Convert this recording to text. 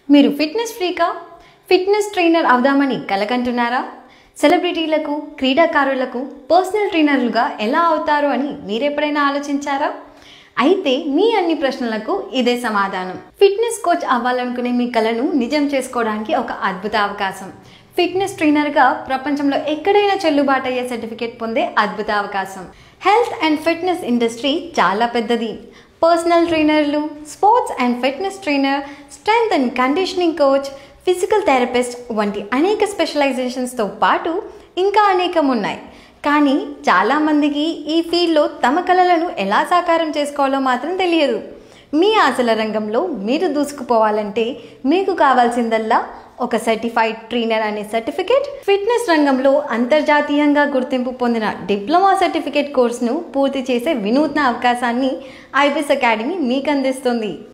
మీరు fitness ఫ్రీకా fitness trainer అవుదామని కలకంటున్నారా సెలబ్రిటీలకు క్రీడాకారులకు పర్సనల్ ట్రైనర్లుగా ఎలా అవుతారు అని మీరెప్పుడైనా ఆలోచించారా అయితే మీ అన్ని ప్రశ్నలకు ఇదే సమాధానం ఫిట్నెస్ కోచ్ అవ్వాలనుకునే మీ కలను నిజం చేసుకోవడానికి ఒక అద్భుత అవకాశం ఫిట్నెస్ ట్రైనర్గా ప్రపంచంలో ఎక్కడైనా చెల్లుబాటు అయ్యే సర్టిఫికేట్ పొందే అద్భుత అవకాశం హెల్త్ అండ్ ఫిట్నెస్ ఇండస్ట్రీ చాలా పెద్దది పర్సనల్ ట్రైనర్లు sports and fitness trainer strength and conditioning coach physical therapist వంటి అనేక స్పెషలైజేషన్స్తో పాటు ఇంకా అనేకం ఉన్నాయి కానీ చాలామందికి ఈ ఫీల్డ్లో తమ కళలను ఎలా సాకారం చేసుకోవాలో మాత్రం తెలియదు మీ ఆశల రంగంలో మీరు దూసుకుపోవాలంటే మీకు కావాల్సిందల్లా ఒక సర్టిఫైడ్ ట్రైనర్ అనే సర్టిఫికేట్ ఫిట్నెస్ రంగంలో అంతర్జాతీయంగా గుర్తింపు పొందిన డిప్లొమా సర్టిఫికేట్ కోర్సును పూర్తి చేసే వినూత్న అవకాశాన్ని ఐబిఎస్ అకాడమీ మీకు అందిస్తుంది